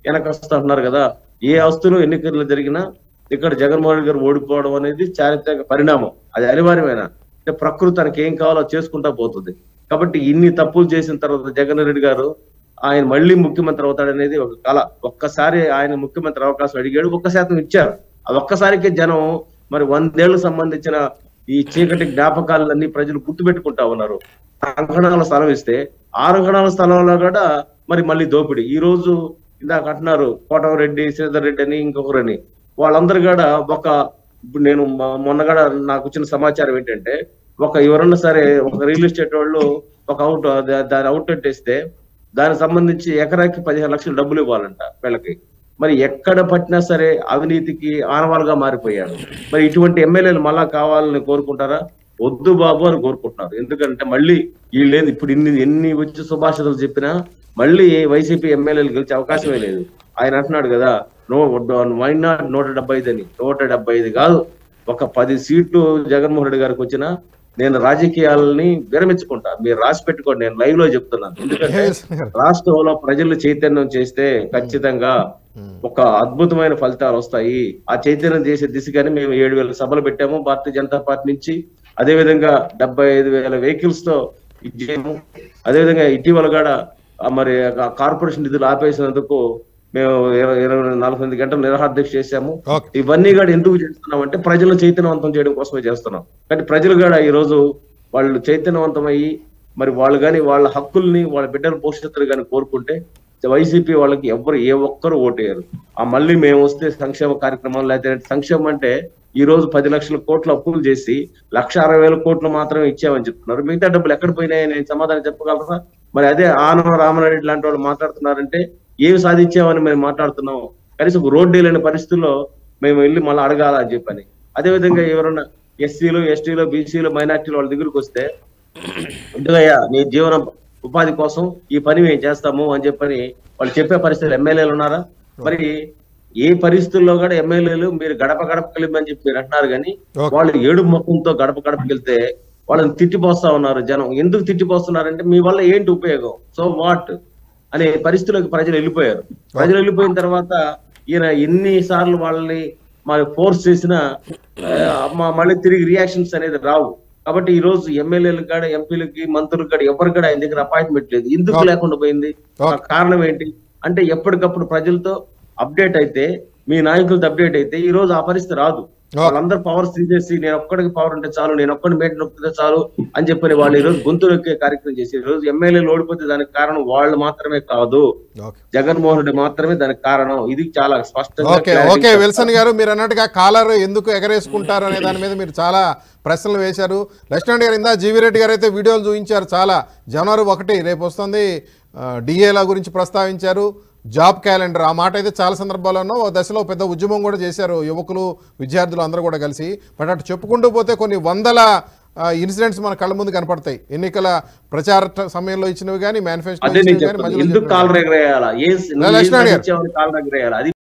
వెనకస్తా అంటున్నారు కదా ఏ ఆస్తులు ఎన్నికలు జరిగినా ఇక్కడ జగన్మోహన్ రెడ్డి గారు ఓడిపోవడం అనేది చారిత్రక పరిణామం అది అనివార్యమైన అంటే ప్రకృతి తనకి ఏం కావాలో చేసుకుంటా పోతుంది కాబట్టి ఇన్ని తప్పులు చేసిన తర్వాత జగన్ రెడ్డి గారు ఆయన మళ్ళీ ముఖ్యమంత్రి అవుతాడనేది ఒక కళ ఒక్కసారి ఆయన ముఖ్యమంత్రి అవకాశం అడిగాడు ఒక్క శాతం ఇచ్చారు ఆ ఒక్కసారికి జనం మరి వందేళ్లకు సంబంధించిన ఈ చీకటి జ్ఞాపకాలన్నీ ప్రజలు గుర్తుపెట్టుకుంటా ఉన్నారు అంకణాల స్థలం ఇస్తే ఆరు అంకణాల స్థలంలో కూడా మరి మళ్ళీ దోపిడీ ఈ రోజు ఇందాక అంటున్నారు కోటమరెడ్డి శ్రీధర్ రెడ్డి అని ఇంకొకరని వాళ్ళందరూ కూడా ఒక ఇప్పుడు నేను మొ- మొన్న కూడా నాకు వచ్చిన సమాచారం ఏంటంటే ఒక ఎవరన్నా సరే ఒక రియల్ ఎస్టేట్ వాళ్ళు ఒక అవుట్ దాని అవుట్లెట్ ఇస్తే దానికి సంబంధించి ఎకరాకి పదిహేను లక్షలు డబ్బులు ఇవ్వాలంట వీళ్ళకి మరి ఎక్కడ పట్టినా సరే అవినీతికి ఆనవాలుగా మారిపోయారు మరి ఇటువంటి ఎమ్మెల్యేలు మళ్ళా కావాలని కోరుకుంటారా వద్దు బాబు అని కోరుకుంటున్నారు ఎందుకంటే మళ్ళీ వీళ్ళేది ఇప్పుడు ఇన్ని ఎన్ని వచ్చి సుభాషితలు చెప్పినా మళ్ళీ వైసీపీ ఎమ్మెల్యేలు గెలిచే అవకాశమే లేదు ఆయన అంటున్నాడు కదా నో వై నాట్ నూట డెబ్బై ఐదు అని నూట డెబ్బై ఐదు కాదు ఒక పది సీట్లు జగన్మోహన్ రెడ్డి గారికి వచ్చినా నేను రాజకీయాలని విరమించుకుంటా మీరు రాసి పెట్టుకోండి నేను లైవ్ లో చెప్తున్నాను ఎందుకంటే రాష్ట్రంలో ప్రజలు చైతన్యం చేస్తే ఖచ్చితంగా ఒక అద్భుతమైన ఫలితాలు వస్తాయి ఆ చైతన్యం చేసే దిశగానే మేము ఏడు వేల సభలు పెట్టాము భారతీయ జనతా పార్టీ నుంచి అదే విధంగా డెబ్బై ఐదు వేల వెహికల్స్ తో ఇది చేయము అదే విధంగా ఇటీవల కూడా ఆ మరి ఆ కార్పొరేషన్ నిధులు ఆపేసినందుకు మేము ఇరవై ఇరవై నలభై ఎనిమిది గంటలు నిరాహారదీక్ష చేశాము ఓకే ఇవన్నీ కూడా ఎందుకు చేస్తున్నాం అంటే ప్రజలను చైతన్యవంతం చేయడం కోసమే చేస్తున్నాం కానీ ప్రజలు కూడా ఈ రోజు వాళ్ళు చైతన్యవంతమయ్యి మరి వాళ్ళు కానీ వాళ్ళ హక్కుల్ని వాళ్ళ బిడ్డల భవిష్యత్తులు కానీ కోరుకుంటే వైసీపీ వాళ్ళకి ఎవ్వరు ఏ ఒక్కరు ఓటేయరు ఆ మళ్ళీ మేము వస్తే సంక్షేమ కార్యక్రమాలు లేకపోతే సంక్షేమం అంటే ఈ రోజు పది లక్షల కోట్లు అప్పులు చేసి లక్ష అరవై వేల కోట్లు మాత్రమే ఇచ్చామని చెప్తున్నారు మిగతా డబ్బులు ఎక్కడ పోయినాయని నేను సమాధానం చెప్పగలరా మరి అదే ఆనవ రామనాయుడు లాంటి వాళ్ళు మాట్లాడుతున్నారంటే ఏమి సాధించామని మేము మాట్లాడుతున్నాం కనీసం ఒక రోడ్డు లేని పరిస్థితుల్లో మేము వెళ్ళి మళ్ళీ అడగాల అని చెప్పని అదే విధంగా ఎవరన్నా ఎస్సీలు ఎస్టీలు బీసీలు మైనార్టీలు వాళ్ళ దగ్గరికి వస్తే ఎందుకయ్యా నీ జీవన ఉపాధి కోసం ఈ పని మేము చేస్తాము అని చెప్పని వాళ్ళు చెప్పే పరిస్థితులు ఎమ్మెల్యేలు ఉన్నారా మరి ఏ పరిస్థితుల్లో కూడా ఎమ్మెల్యేలు మీరు గడప గడప కలిపని చెప్పి మీరు అంటున్నారు కానీ Okay. వాళ్ళు ఏడు ముఖంతో గడప గడపకి వెళ్తే వాళ్ళని తిట్టిపోస్తా ఉన్నారు జనం ఎందుకు తిట్టిపోస్తున్నారంటే మీ వల్ల ఏంటి ఉపయోగం సో వాట్ అనే పరిస్థితులకు ప్రజలు వెళ్ళిపోయారు ప్రజలు వెళ్ళిపోయిన తర్వాత ఈయన ఎన్ని సార్లు వాళ్ళని మరి ఫోర్స్ చేసినా ఆ, మ- మళ్ళీ తిరిగి రియాక్షన్స్ అనేది రావు కాబట్టి ఈ రోజు ఎమ్మెల్యేలకు కూడా ఎంపీలకి మంత్రులకు కూడా ఎవరికి కూడా ఆయన దగ్గర అపాయింట్మెంట్ లేదు ఎందుకు Okay. లేకుండా పోయింది ఆ Okay. కారణం ఏంటి అంటే ఎప్పటికప్పుడు ప్రజలతో అప్డేట్ అయితే మీ నాయకులతో అప్డేట్ అయితే ఈ రోజు ఆ పరిస్థితి రాదు వాళ్ళందరూ పవర్స్ తీసేసి నేను ఒక్కడికి పవర్ ఉంటే చాలు నేను ఒక్కడి మేట నొక్కితే చాలు అని చెప్పని వాళ్ళు ఈ రోజు గొంతు నొక్కే కార్యక్రమం చేసి ఈ రోజు ఎమ్మెల్యేలు ఓడిపోతే దానికి కారణం వాళ్ళు మాత్రమే కాదు ఓకే జగన్మోహన్ రెడ్డి మాత్రమే దానికి కారణం ఇది చాలా స్పష్టంగా ఓకే clarity ఓకే చెప్తాను. విల్సన్ గారు మీరు అన్నట్టుగా కాలర్ ఎందుకు ఎగరేసుకుంటారు అనే దాని మీద మీరు చాలా ప్రశ్నలు వేశారు లక్ష్మణ్ గారు ఇందా జీవి రెడ్డి గారు అయితే వీడియోలు చూపించారు చాలా జనవరి ఒకటి రేపు వస్తుంది డిఏల గురించి ప్రస్తావించారు జాబ్ క్యాలెండర్ ఆ మాట అయితే చాలా సందర్భాల్లోనూ ఓ దశలో పెద్ద ఉద్యమం కూడా చేశారు యువకులు విద్యార్థులు అందరూ కూడా కలిసి బట్ అటు చెప్పుకుంటూ పోతే కొన్ని వందల ఇన్సిడెంట్స్ మన కళ్ళ ముందు కనపడతాయి ఎన్నికల ప్రచార ట- సమయంలో ఇచ్చినవి కానీ మేనిఫెస్టో అదే నేను ఇచ్చినవి కానీ చెప్తాను మధ్యలో ఎందుకు చెప్పినవి కాల్ ఎగరేయాలా ఏ లక్ష్మణ్ గారు. కాల్ ఎగరేయాలి అది